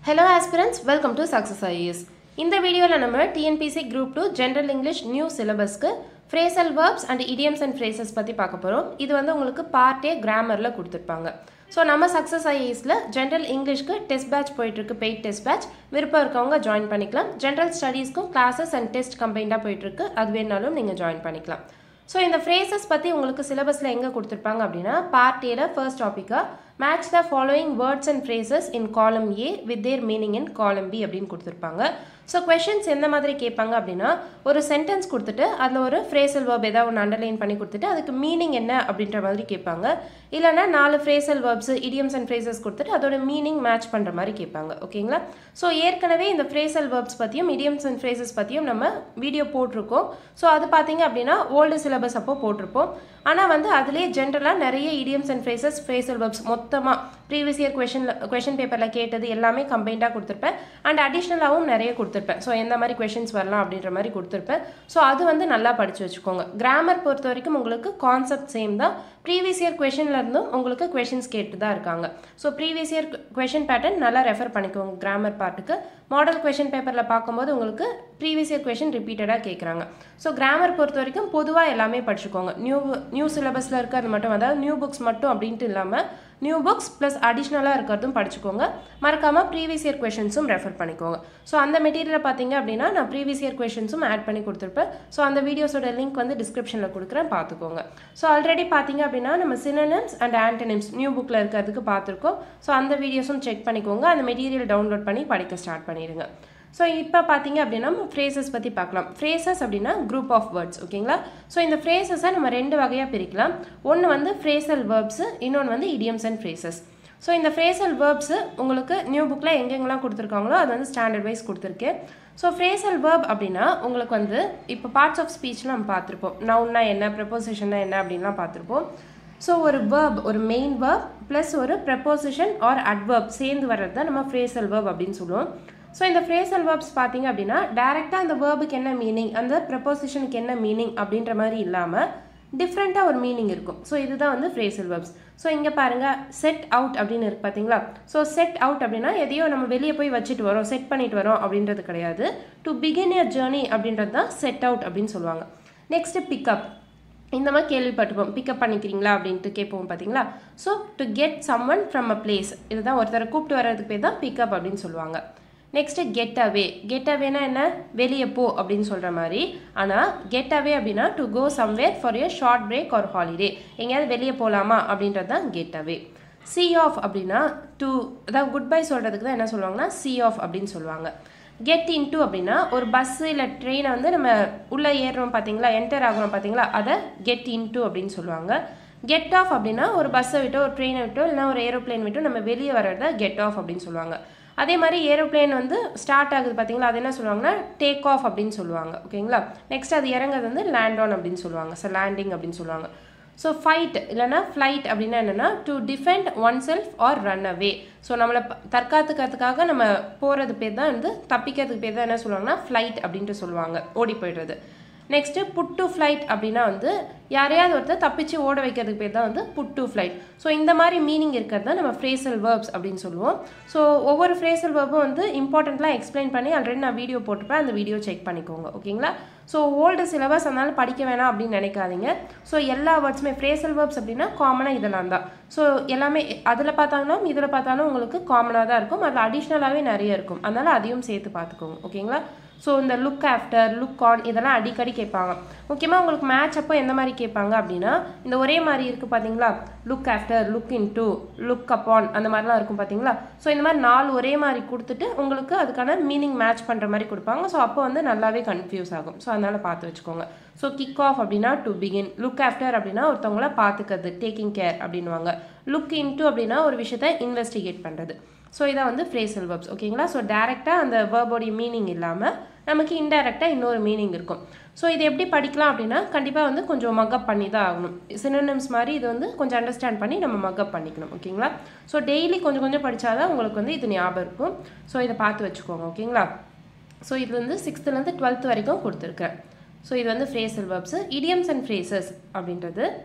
hello aspirants welcome to Success IAS இந்த வீடியோவில் நம்ம TNPSC group two general English new சிலபஸ்க்கு phrasal verbs and idioms and phrases பற்றி பார்க்க போகிறோம் இது வந்து உங்களுக்கு பார்ட் ஏ கிராமரில் கொடுத்துருப்பாங்க ஸோ நம்ம சக்ஸஸ் ஐஏஸில் ஜென்ரல் இங்கிலீஷ்க்கு டெஸ்ட் பேட்ச் போயிட்டுருக்கு பெய்ட் டெஸ்ட் பேட்ச் விருப்பம் இருக்கவங்க ஜாயின் பண்ணிக்கலாம் ஜென்ரல் ஸ்டடீஸ்க்கும் கிளாஸஸ் அண்ட் டெஸ்ட் கம்பைண்டாக போயிட்டுருக்கு அது வேணாலும் நீங்கள் ஜாயின் பண்ணிக்கலாம் ஸோ இந்த ஃப்ரேசஸ் பற்றி உங்களுக்கு சிலபஸில் எங்கே கொடுத்துருப்பாங்க அப்படின்னா பார்ட் ஏல ஃபர்ஸ்ட் டாப்பிக்காக match the following words and phrases in column A with their meaning in காலம் பி அப்படின்னு கொடுத்துருப்பாங்க ஸோ கொஷின்ஸ் எந்த மாதிரி கேட்பாங்க அப்படின்னா ஒரு சென்டென்ஸ் கொடுத்துட்டு அதில் ஒரு ஃப்ரேசல் வேர்ப் ஏதாவது ஒன்று அண்டர்லைன் பண்ணி கொடுத்துட்டு அதுக்கு மீனிங் என்ன அப்படின்ற மாதிரி கேட்பாங்க இல்லைனா நாலு phrasal verbs idioms and phrases கொடுத்துட்டு அதோட மீனிங் மேட்ச் பண்ணுற மாதிரி கேட்பாங்க ஓகேங்களா ஸோ ஏற்கனவே இந்த ஃப்ரேசல் வேர்ப்ஸ் பற்றியும் இடியம்ஸ் அண்ட் ஃப்ரேசஸ் பற்றியும் நம்ம வீடியோ போட்டிருக்கோம் ஸோ அது பார்த்தீங்க அப்படின்னா ஓல்டு சிலபஸ் அப்போ போட்டிருப்போம் ஆனால் வந்து அதிலே ஜென்ரலாக நிறைய idioms and phrases phrasal verbs மொத்தமாக ப்ரீவியஸ் இயர் கொஷனில் கொஷின் பேப்பரில் கேட்டது எல்லாமே கம்பைண்டாக கொடுத்துருப்பேன் அண்ட் அடிஷ்னலாகவும் நிறைய கொடுத்துருப்பேன் ஸோ எந்த மாதிரி கொஷின்ஸ் வரலாம் அப்படின்ற மாதிரி கொடுத்துருப்பேன் ஸோ அது வந்து நல்லா படித்து வச்சுக்கோங்க கிராமர் பொறுத்த வரைக்கும் உங்களுக்கு கான்செப்ட் சேம் தான் ப்ரீவியஸ் இயர் கொஷின்ல இருந்தும் உங்களுக்கு கொஷின்ஸ் கேட்டு தான் இருக்காங்க so previous year question pattern நல்லா ரெஃபர் பண்ணிக்கோங்க கிராமர் பார்ட்டுக்கு மாடல் கொஷின் பேப்பரில் பார்க்கும்போது உங்களுக்கு ப்ரீவியஸ் இயர் கொஷின் ரிப்பீட்டடாக கேட்குறாங்க ஸோ கிராமர் பொறுத்த வரைக்கும் பொதுவாக எல்லாமே படிச்சுக்கோங்க நியூ நியூ சிலபஸில் இருக்கிறது மட்டும் அதாவது நியூ புக்ஸ் மட்டும் அப்படின்ட்டு இல்லாமல் நியூ புக்ஸ் ப்ளஸ் அடிஷ்னலாக இருக்கிறதும் படிச்சுக்கோங்க மறக்காமல் ப்ரீவியஸ் இயர் கொஷின்ஸும் ரெஃபர் பண்ணிக்கோங்க ஸோ அந்த மெட்டீரியலை பார்த்தீங்க அப்படின்னா நான் ப்ரீவியஸ் இயர் கொஷின்ஸும் ஆட் பண்ணி கொடுத்துருப்பேன் ஸோ அந்த வீடியோஸோட லிங்க் வந்து டிஸ்கிரிப்ஷனில் கொடுக்குறேன் பார்த்துக்கோங்க ஸோ ஆல்ரெடி பார்த்தீங்க அப்படின்னா நம்ம சினனிம்ஸ் அண்ட் ஆன்டனிம்ஸ் நியூ புக்கில் இருக்கிறதுக்கு பார்த்துருக்கோம் ஸோ அந்த வீடியோஸும் செக் பண்ணிக்கோங்க அந்த மெட்டீரியல் டவுன்லோட் பண்ணி படிக்க ஸ்டார்ட் பண்ணிடுங்க ஸோ இப்போ பார்த்தீங்க அப்படின்னா ஃப்ரேசஸ் பற்றி பார்க்கலாம் ஃப்ரேசஸ் அப்படின்னா குரூப் ஆஃப் வேர்ட்ஸ் ஓகேங்களா ஸோ இந்த ஃப்ரேசஸை நம்ம ரெண்டு வகையாக பிரிக்கலாம் ஒன்று வந்து ஃப்ரேசல் வேர்ப்ஸு இன்னொன்று வந்து இடியம்ஸ் அண்ட் ஃப்ரேசஸ் ஸோ இந்த ஃப்ரேசல் வேர்ப்ஸு உங்களுக்கு நியூ புக்கில் எங்கெங்கெல்லாம் கொடுத்துருக்காங்களோ அது வந்து ஸ்டாண்டர்ட் வைஸ் கொடுத்துருக்கேன் ஸோ ஃப்ரேசல் வேர்ப் அப்படின்னா உங்களுக்கு வந்து இப்போ பார்ட்ஸ் ஆஃப் ஸ்பீச்லாம் நம்ம பார்த்துருப்போம் நவுன்னா என்ன ப்ரெப்போசிஷன்னா என்ன அப்படின்லாம் பார்த்துருப்போம் ஸோ ஒரு வேர்ப் ஒரு மெயின் வேர்ப் ப்ளஸ் ஒரு ப்ரெப்போசிஷன் ஆர் அட்வர்ப் சேர்ந்து வர்றது தான் நம்ம ஃப்ரேசல் வேர்ப் அப்படின்னு சொல்லுவோம் ஸோ இந்த ஃப்ரேசல் வேர்ப்ஸ் பார்த்தீங்க அப்படின்னா டேரெக்டாக அந்த வேர்புக்கு என்ன மீனிங் அந்த ப்ரெப்போசிஷனுக்கு என்ன மீனிங் அப்படின்ற மாதிரி இல்லாமல் டிஃப்ரெண்ட்டாக ஒரு மீனிங் இருக்கும் ஸோ இதுதான் வந்து ஃப்ரேசல் வேர்ப்ஸ் ஸோ இங்கே பாருங்கள் செட் அவுட் அப்படின்னு இருக்கு பார்த்தீங்களா ஸோ செட் அவுட் அப்படின்னா எதையோ நம்ம வெளியே போய் வச்சுட்டு வரோம் செட் பண்ணிட்டு வரோம் அப்படின்றது கிடையாது டு பிகின் எ ஜேர்னி அப்படின்றது தான் செட் அவுட் அப்படின்னு சொல்லுவாங்க நெக்ஸ்ட்டு பிக்கப் இந்த மாதிரி கேள்விப்பட்டிருப்போம் பிக்கப் பண்ணிக்கிறீங்களா அப்படின்ட்டு கேட்போம் பார்த்தீங்களா so to get someone from a place இதுதான் ஒருத்தரை கூப்பிட்டு வர்றதுக்கு பேர் தான் பிக்கப் அப்படின்னு சொல்லுவாங்க நெக்ஸ்ட்டு கெட் அவே கெட் அவேனா என்ன வெளியே போ அப்படின்னு சொல்கிற மாதிரி ஆனால் கெட் அவே அப்படின்னா to go somewhere for a short break or holiday எங்கேயாவது வெளியே போகலாமா அப்படின்றது தான் கெட் அவே சி ஆஃப் அப்படின்னா டு அதாவது குட் பை சொல்கிறதுக்கு தான் என்ன சொல்லுவாங்கன்னா சி ஆஃப் அப்படின்னு சொல்லுவாங்க கெட் இன்டு அப்படின்னா ஒரு பஸ்ஸு இல்லை ட்ரெயினை வந்து நம்ம உள்ளே ஏறுறோம் பார்த்தீங்களா என்டர் ஆகிறோம் பார்த்தீங்களா அதை கெட் இன்டு அப்படின்னு சொல்லுவாங்க கெட் ஆஃப் அப்படின்னா ஒரு பஸ்ஸை விட்டோ ஒரு ட்ரெயினை விட்டோ இல்லைனா ஒரு ஏரோப்ளேன் விட்டோ நம்ம வெளியே வர்றத கெட் ஆஃப் அப்படின்னு சொல்லுவாங்க அதே மாதிரி ஏரோப்ளேன் வந்து ஸ்டார்ட் ஆகுது பார்த்தீங்களா அது என்ன சொல்லுவாங்கன்னா டேக் ஆஃப் அப்படின்னு சொல்லுவாங்க ஓகேங்களா நெக்ஸ்ட் அது இறங்குறது வந்து லேண்ட் ஆன் அப்படின்னு சொல்லுவாங்க ஸோ லேண்டிங் அப்படின்னு சொல்லுவாங்க ஸோ ஃபைட் இல்லைனா ஃப்ளைட் அப்படின்னா என்னென்னா to defend oneself or run away so நம்மளை தற்காத்துக்கிறதுக்காக நம்ம போகிறது பேர் தான் வந்து தப்பிக்கிறதுக்கு பேர் தான் என்ன சொல்லுவாங்கன்னா ஃப்ளைட் அப்படின்ட்டு சொல்லுவாங்க ஓடி போயிடுறது நெக்ஸ்ட்டு புட் டு ஃப்ளைட் அப்படின்னா வந்து யாரையாவது ஒருத்தர் தப்பிச்சு ஓட வைக்கிறதுக்கு பேர் தான் வந்து புட் டு ஃப்ளைட் ஸோ இந்த மாதிரி மீனிங் இருக்கிறது தான் நம்ம ஃப்ரேசல் வேர்ப்ஸ் அப்படின்னு சொல்லுவோம் ஸோ ஒவ்வொரு ஃப்ரேசல் வேர்பும் வந்து இம்பார்ட்டண்ட்லாம் எக்ஸ்பிளைன் பண்ணி ஆல்ரெடி நான் வீடியோ போட்டுப்பேன் அந்த வீடியோ செக் பண்ணிக்கோங்க ஓகேங்களா ஸோ ஓல்டு சிலபஸ் அதனால படிக்க வேணாம் அப்படின்னு நினைக்காதீங்க ஸோ எல்லா வேர்ட்ஸுமே ஃப்ரேசல் வேர்ப்ஸ் அப்படின்னா காமனாக இதெல்லாம் தான் ஸோ எல்லாமே அதில் பார்த்தாலும் இதில் பார்த்தாலும் உங்களுக்கு காமனாக தான் இருக்கும் அதில் அடிஷ்னலாகவே நிறைய இருக்கும் அதனால் அதையும் சேர்த்து பார்த்துக்கோங்க ஓகேங்களா ஸோ இந்த லுக் ஆஃப்டர் லுக் ஆன் இதெல்லாம் அடிக்கடி கேட்பாங்க முக்கியமாக உங்களுக்கு மேட்ச் அப்போ எந்த மாதிரி கேட்பாங்க அப்படின்னா இந்த ஒரே மாதிரி இருக்குது பார்த்தீங்களா look after look into look upon அந்த மாதிரிலாம் இருக்கும் பார்த்தீங்களா ஸோ இந்த மாதிரி நாலு ஒரே மாதிரி கொடுத்துட்டு உங்களுக்கு அதுக்கான மீனிங் மேட்ச் பண்ணுற மாதிரி கொடுப்பாங்க ஸோ அப்போ வந்து நல்லாவே கன்ஃபியூஸ் ஆகும் ஸோ அதனால் பார்த்து வச்சுக்கோங்க ஸோ கிக் ஆஃப் அப்படின்னா டு பிகின் லுக் ஆஃப்டர் அப்படின்னா ஒருத்தவங்கள பார்த்துக்கிறது டேக்கிங் கேர் அப்படின்வாங்க லுக் இன்டூ அப்படின்னா ஒரு விஷயத்த இன்வெஸ்டிகேட் பண்ணுறது ஸோ இதான் வந்து ஃப்ரேசல் வேர்ப்ஸ் ஓகேங்களா ஸோ டேரெக்டாக அந்த வேர்போடைய மீனிங் இல்லாமல் நமக்கு இன்டெரக்டாக இன்னொரு மீனிங் இருக்கும் ஸோ இது எப்படி படிக்கலாம் அப்படின்னா கண்டிப்பாக வந்து கொஞ்சம் மக்கப் பண்ணி தான் ஆகணும் சினனிம்ஸ் மாதிரி இது வந்து கொஞ்சம் அண்டர்ஸ்டாண்ட் பண்ணி நம்ம மக்கப் பண்ணிக்கணும் ஓகேங்களா ஸோ டெய்லி கொஞ்சம் கொஞ்சம் படித்தாதான் உங்களுக்கு வந்து இது ஞாபகம் இருக்கும் ஸோ இதை பார்த்து வச்சுக்கோங்க ஓகேங்களா ஸோ இது வந்து சிக்ஸ்த்துலேருந்து டுவெல்த் வரைக்கும் கொடுத்துருக்கேன் ஸோ இது வந்து phrasal verbs idioms and phrases அப்படின்றது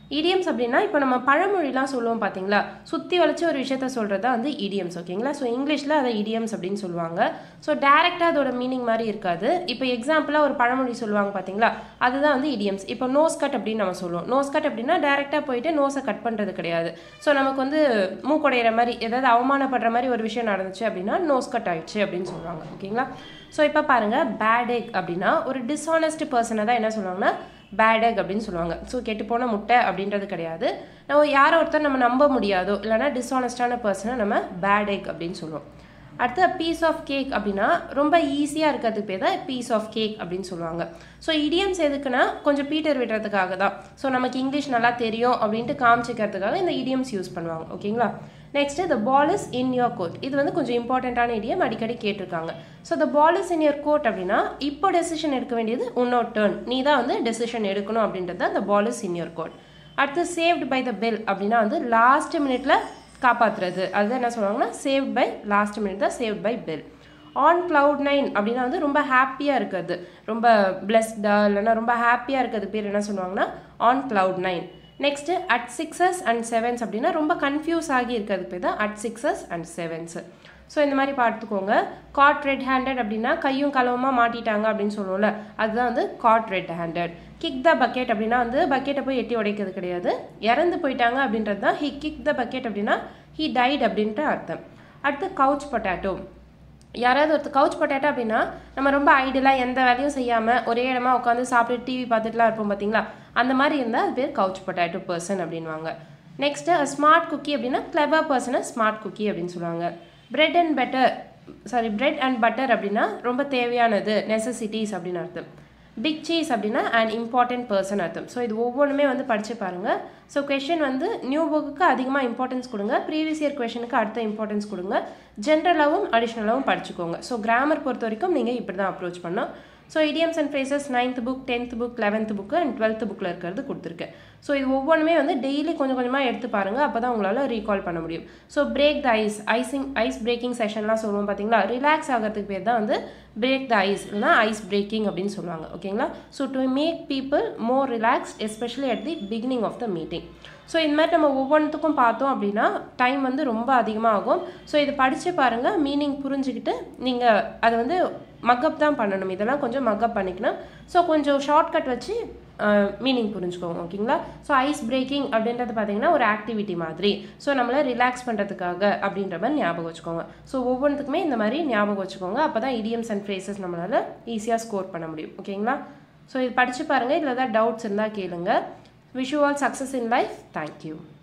இடியம்ஸ் அப்படின்னா இப்போ நம்ம பழமொழிலாம் சொல்லுவோம் பார்த்தீங்களா சுற்றி வளைச்சி ஒரு விஷயத்த சொல்கிறது தான் வந்து இடியம்ஸ் ஓகேங்களா ஸோ இங்கிலீஷில் அதை இடியம்ஸ் அப்படின்னு சொல்லுவாங்க ஸோ டேரெக்டாக அதோட மீனிங் மாதிரி இருக்காது இப்போ எக்ஸாம்பிளாக ஒரு பழமொழி சொல்லுவாங்க பார்த்தீங்களா அதுதான் வந்து இடியம்ஸ் இப்போ நோஸ் கட் அப்படின்னு நம்ம சொல்லுவோம் நோஸ் கட் அப்படின்னா டேரெக்டாக போயிட்டு நோஸை கட் பண்ணுறது கிடையாது ஸோ நமக்கு வந்து மூக்குடையிற மாதிரி ஏதாவது அவமானப்படுற மாதிரி ஒரு விஷயம் நடந்துச்சு அப்படின்னா நோஸ் கட் ஆயிடுச்சு அப்படின்னு சொல்லுவாங்க ஓகேங்களா ஸோ இப்போ பாருங்கள் பேட் எக் அப்படின்னா ஒரு டிஸ்ஆனஸ்ட் பர்சனை தான் என்ன சொல்லுவாங்கன்னா பேட் எக் அப்படின்னு சொல்லுவாங்க ஸோ கெட்டுப்போன முட்டை அப்படின்றது கிடையாது நம்ம யாரோ ஒருத்தர் நம்ம நம்ப முடியாதோ இல்லைனா டிஸ்ஆனஸ்டான பர்சனை நம்ம பேட் எக் அப்படின்னு சொல்லுவோம் அடுத்து பீஸ் ஆஃப் கேக் அப்படின்னா ரொம்ப ஈஸியாக இருக்கிறதுக்கு பேர் தான் பீஸ் ஆஃப் கேக் அப்படின்னு சொல்லுவாங்க ஸோ இடியம்ஸ் எதுக்குன்னா கொஞ்சம் பீட்டர் விடுறதுக்காக தான் ஸோ நமக்கு இங்கிலீஷ் நல்லா தெரியும் அப்படின்ட்டு காமிச்சிக்கிறதுக்காக இந்த இடியம்ஸ் யூஸ் பண்ணுவாங்க ஓகேங்களா next the ball is in your court இது வந்து கொஞ்சம் இம்பார்ட்டண்ட்டான இடியம் அடிக்கடி கேட்டிருக்காங்க so the ball is in your court அப்படின்னா இப்போ டெசிஷன் எடுக்க வேண்டியது உன்னோட டேர்ன் நீ தான் வந்து டெசிஷன் எடுக்கணும் அப்படின்றது தான் the ball is in your court அடுத்து சேவ்டு பை த பில் அப்படின்னா வந்து லாஸ்ட் மினிட்ல காப்பாற்றுறது அதுதான் என்ன சொல்லுவாங்கன்னா சேவ்ட் பை லாஸ்ட் மினிட் தான் saved by bell on cloud nine அப்படின்னா வந்து ரொம்ப ஹாப்பியாக இருக்கிறது ரொம்ப பிளஸ்டாக இல்லைன்னா ரொம்ப ஹாப்பியாக இருக்கிறது பேர் என்ன சொல்லுவாங்கன்னா on cloud nine next at sixes and sevens அப்படின்னா ரொம்ப கன்ஃபியூஸ் ஆகி இருக்கிறதுக்கு பேர் தான் at sixes and sevens so இந்த மாதிரி பார்த்துக்கோங்க காட் ரெட் ஹேண்டட் அப்படின்னா கையும் களவுமாக மாட்டிட்டாங்க அப்படின்னு சொல்லுவோம்ல அதுதான் வந்து caught red handed kick the bucket அப்படின்னா வந்து பக்கெட்டை போய் எட்டி உடைக்கிறது கிடையாது இறந்து போயிட்டாங்க அப்படின்றது தான் ஹி கிக் த பக்கெட் அப்படின்னா ஹி டைட் அப்படின்ட்டு அர்த்தம் அடுத்து கவுச் பொட்டேட்டோ யாராவது ஒருத்தர் கவுச் பொட்டேட்டோ அப்படின்னா நம்ம ரொம்ப ஐடியலாக எந்த வேலையும் செய்யாமல் ஒரே இடமா உட்காந்து சாப்பிட்டு டிவி பார்த்துட்டுலாம் இருப்போம் பார்த்தீங்களா அந்த மாதிரி இருந்தால் அது பேர் கவுச் பொட்டேட்டோ பர்சன் அப்படின்வாங்க நெக்ஸ்ட்டு ஸ்மார்ட் குக்கி அப்படின்னா கிளவர் பர்சனை ஸ்மார்ட் குக்கி அப்படின்னு சொல்லுவாங்க bread and better sorry bread and butter அப்படின்னா ரொம்ப தேவையானது நெசசிட்டிஸ் அப்படின்னு அர்த்தம் பிக் சீஸ் அப்படின்னா அண்ட் இம்பார்ட்டன்ட் பர்சன் அர்த்தம் ஸோ இது ஒவ்வொன்றுமே வந்து படித்து பாருங்கள் ஸோ கொஷின் வந்து நியூ புக்குக்கு அதிகமாக இம்பார்ட்டன்ஸ் கொடுங்க ப்ரீவியஸ் இயர் கொஷனுக்கு அடுத்த இம்பார்ட்டன்ஸ் கொடுங்க ஜென்ரலாகவும் அடிஷ்னலாகவும் படிச்சுக்கோங்க ஸோ கிராமர் பொறுத்த வரைக்கும் நீங்கள் இப்படி தான் அப்ரோச் பண்ணோம் so idioms and phrases ninth book tenth book eleventh book and twelfth புக்கில் இருக்கிறது கொடுத்துருக்கேன் ஸோ இது ஒவ்வொன்றுமே வந்து டெய்லி கொஞ்சம் கொஞ்சமாக எடுத்து பாருங்கள் அப்போ தான் உங்களால் ரீகால் பண்ண முடியும் so break the ice icing ice breaking செஷன்லாம் சொல்லுவோம் பார்த்தீங்களா ரிலாக்ஸ் ஆகிறதுக்கு பேர் தான் வந்து பிரேக் த ஐஸ் இல்லைனா ஐஸ் பிரேக்கிங் அப்படின்னு சொல்லுவாங்க ஓகேங்களா so to make people more relax especially at the beginning of the meeting so இந்த மாதிரி நம்ம ஒவ்வொன்றுத்துக்கும் பார்த்தோம் அப்படின்னா டைம் வந்து ரொம்ப அதிகமாக ஆகும் ஸோ இது படித்து பாருங்கள் மீனிங் புரிஞ்சுக்கிட்டு நீங்கள் அதை வந்து மக்கப் தான் பண்ணணும் இதெல்லாம் கொஞ்சம் மக்கப் பண்ணிக்கணும் ஸோ கொஞ்சம் ஷார்ட்கட் வச்சு மீனிங் புரிஞ்சுக்கோங்க ஓகேங்களா ஸோ ஐஸ் பிரேக்கிங் அப்படின்றது பார்த்தீங்கன்னா ஒரு ஆக்டிவிட்டி மாதிரி ஸோ நம்மளை ரிலாக்ஸ் பண்ணுறதுக்காக அப்படின்ற மாதிரி ஞாபகம் வச்சுக்கோங்க ஸோ ஒவ்வொன்றுத்துக்குமே இந்த மாதிரி ஞாபகம் வச்சுக்கோங்க அப்போ தான் இடியம்ஸ் அண்ட் ஃப்ரேசஸ் நம்மளால் ஈஸியாக ஸ்கோர் பண்ண முடியும் ஓகேங்களா ஸோ இது படித்து பாருங்கள் இதில் ஏதாவது டவுட்ஸ் இருந்தால் கேளுங்க wish you all success in life thank you